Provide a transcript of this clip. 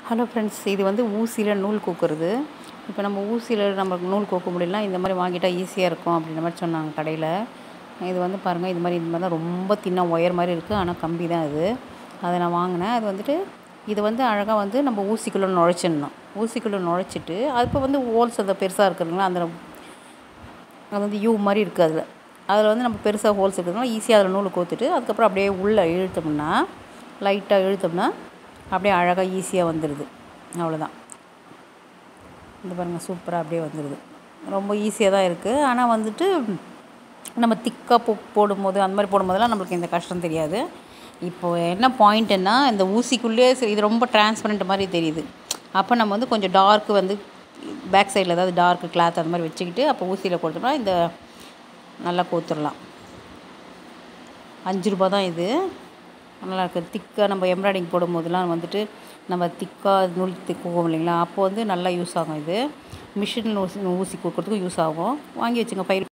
hello friends இது வந்து ஊசியில் நூல் கோக்குறது இப்போ நம்ம ஊசியில் நம்ம நூல் கோக்க முடியலனா இந்த மாதிரி வாங்கிட்டால் ஈஸியாக இருக்கும் அப்படின்ற மாதிரி சொன்னாங்க கடையில் இது வந்து பாருங்கள் இது மாதிரி இந்த மாதிரி தான் ரொம்ப தின்னா ஒயர் மாதிரி இருக்குது ஆனால் கம்பி தான் இது அதை நான் வாங்கினேன் அது வந்துட்டு இது வந்து அழகாக வந்து நம்ம ஊசிக்குள்ளே நுழைச்சிடணும் ஊசிக்குள்ளே நுழைச்சிட்டு அது இப்போ வந்து ஹோல்ஸ் அந்த பெருசாக இருக்கிறதுங்களா அந்த அது வந்து யூ மாதிரி இருக்குது அதில் அதில் வந்து நம்ம பெருசாக ஹோல்ஸ் இருக்கிறதுனால ஈஸியாக அதில் நூல் கோத்துட்டு அதுக்கப்புறம் அப்படியே உள்ளே இழுத்தோம்னா லைட்டாக இழுத்தோம்னா அப்படியே அழகாக ஈஸியாக வந்துடுது அவ்வளோதான் இது பாருங்கள் சூப்பராக அப்படியே வந்துடுது ரொம்ப ஈஸியாக தான் இருக்குது ஆனால் வந்துட்டு நம்ம திக்காக போ போடும்போது அந்த மாதிரி போடும்போதெல்லாம் நம்மளுக்கு இந்த கஷ்டம் தெரியாது இப்போது என்ன பாயிண்ட்டுன்னா இந்த ஊசிக்குள்ளேயே சரி இது ரொம்ப டிரான்ஸ்பரண்ட் மாதிரி தெரியுது அப்போ நம்ம வந்து கொஞ்சம் டார்க்கு வந்து பேக் சைடில் ஏதாவது டார்க்கு கிளாத் அந்த மாதிரி வச்சுக்கிட்டு அப்போ ஊசியில் கொடுத்தோம்னா இந்த நல்லா கோத்துடலாம் அஞ்சு ரூபா தான் இது நல்லா இருக்குது திக்காக நம்ம எம்ப்ராய்டிங் போடும்போதெல்லாம் வந்துட்டு நம்ம திக்காக நூல் திக்குவோம் இல்லைங்களா அப்போ வந்து நல்லா யூஸ் ஆகும் இது மிஷினில் ஊசி ஊசி கொடுக்குறதுக்கும் யூஸ் ஆகும் வாங்கி வச்சுங்க ஃபைவ்